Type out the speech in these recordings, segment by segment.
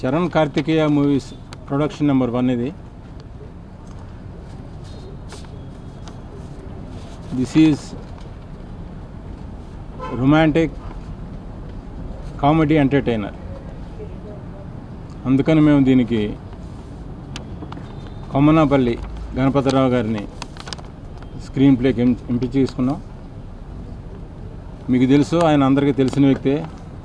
Charan Karthikeya movies production number one ఇది this is romantic comedy entertainer అందుకని మేము దీనికి కొమ్మనాపల్లి గణపతిరావు గారిని స్క్రీన్ ప్లేకి ఎం ఎంపిక చేసుకున్నాం మీకు తెలుసు ఆయన అందరికీ తెలిసిన వ్యక్తే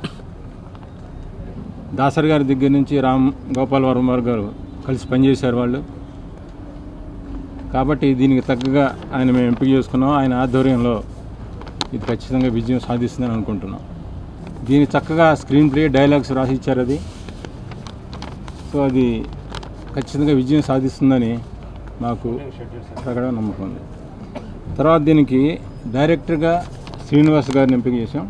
దాసర్ గారి దగ్గర నుంచి రామ్ గోపాల్ వర్మ గారు కలిసి పనిచేశారు వాళ్ళు కాబట్టి దీనికి తగ్గగా ఆయన మేము ఎంపిక చేసుకున్నాం ఆయన ఆధ్వర్యంలో ఇది ఖచ్చితంగా విజయం సాధిస్తుందని అనుకుంటున్నాం దీని చక్కగా స్క్రీన్ ప్లే డైలాగ్స్ రాసి ఇచ్చారు అది సో అది ఖచ్చితంగా విజయం సాధిస్తుందని మాకు ప్రకటన నమ్మకం ఉంది తర్వాత దీనికి డైరెక్టర్గా శ్రీనివాస్ గారిని ఎంపిక చేశాం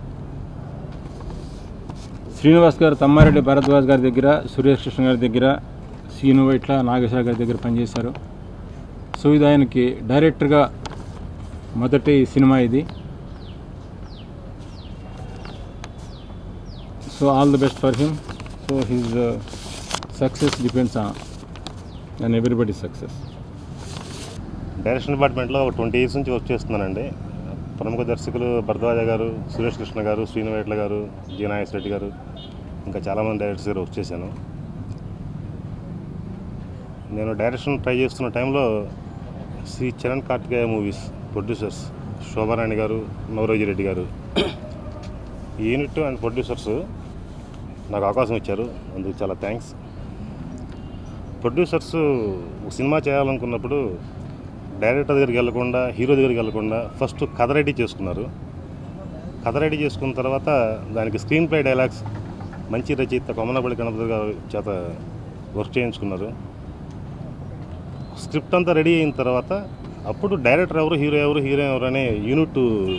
శ్రీనివాస్ గారు తమ్మారెడ్డి భరద్వాజ్ గారి దగ్గర సురేష్ కృష్ణ గారి దగ్గర సీను ఇట్లా నాగేశ్వర గారి దగ్గర పనిచేశారు సో ఇది ఆయనకి డైరెక్టర్గా మొదటి సినిమా ఇది so all the best for him so his success depends on everybody success direction డిపార్ట్మెంట్లో ఒక ట్వంటీ ఇయర్స్ నుంచి వర్క్ చేస్తున్నానండి ప్రముఖ దర్శకులు భరద్వాజ గారు సురేష్ కృష్ణ గారు శ్రీనివేట్ల గారు జి నాగేశ్వర రెడ్డి గారు ఇంకా చాలామంది డైరెక్టర్స్ గారు వర్క్ చేశాను నేను డైరెక్షన్ ట్రై చేస్తున్న టైంలో శ్రీ చరణ్ కార్తికేయ మూవీస్ ప్రొడ్యూసర్స్ శోభారాణి గారు నవరోజి రెడ్డి గారు ఈ యూనిట్ అండ్ ప్రొడ్యూసర్స్ నాకు అవకాశం ఇచ్చారు అందుకు చాలా థ్యాంక్స్ ప్రొడ్యూసర్స్ ఒక సినిమా చేయాలనుకున్నప్పుడు డైరెక్టర్ దగ్గరికి వెళ్ళకుండా హీరో దగ్గరికి వెళ్ళకుండా ఫస్ట్ కథ రెడీ చేసుకున్నారు కథ రెడీ చేసుకున్న తర్వాత దానికి స్క్రీన్ ప్లే డైలాగ్స్ మంచి రచయిత కొమ్మనపల్లి గణపతి గారి చేత వర్క్ చేయించుకున్నారు స్క్రిప్ట్ అంతా రెడీ అయిన తర్వాత అప్పుడు డైరెక్టర్ ఎవరు హీరో ఎవరు హీరో ఎవరు అనే యూనిట్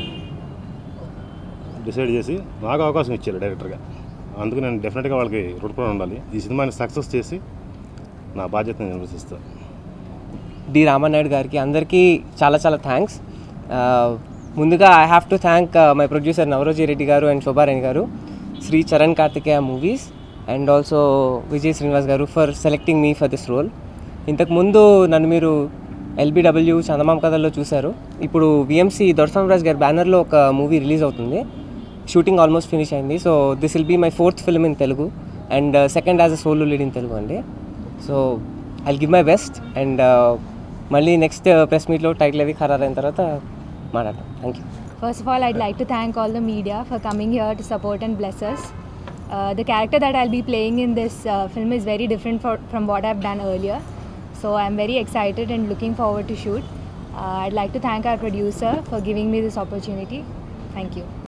డిసైడ్ చేసి నాకు అవకాశం ఇచ్చారు డైరెక్టర్గా అందుకు నేను డెఫినెట్గా వాళ్ళకి రుణపడి ఉండాలి ఈ సినిమాని సక్సెస్ చేసి నా బాధ్యతను నిర్వహిస్తాను డి రామానాయుడు గారికి అందరికీ చాలా చాలా థ్యాంక్స్ ముందుగా I have to thank my producer Navaroji Reddy గారు అండ్ శోభారాణి గారు Shri Charan Karthikeya movies and also Vijay Srinivas గారు for selecting me for this role ఇంతకుముందు నన్ను మీరు ఎల్బిడబ్ల్యూ చందమామ కథల్లో చూశారు ఇప్పుడు విఎంసి దొరసామరాజ్ గారి బ్యానర్లో ఒక మూవీ రిలీజ్ అవుతుంది షూటింగ్ ఆల్మోస్ట్ ఫినిష్ అయింది so this will be my fourth film in Telugu and second as a solo lead in Telugu అండి so I give my best and మళ్ళీ నెక్స్ట్ ప్రెస్ మీట్లో టైటిల్ అవి ఖరారు అయిన తర్వాత మాట్లాడతాం thank you First of all, I'd like to thank all the media for coming here to support and bless us. Uh, the character that I'll be playing in this uh, film is very different for, from what I've done earlier. So I'm very excited and looking forward to shoot. Uh, I'd like to thank our producer for giving me this opportunity. Thank you.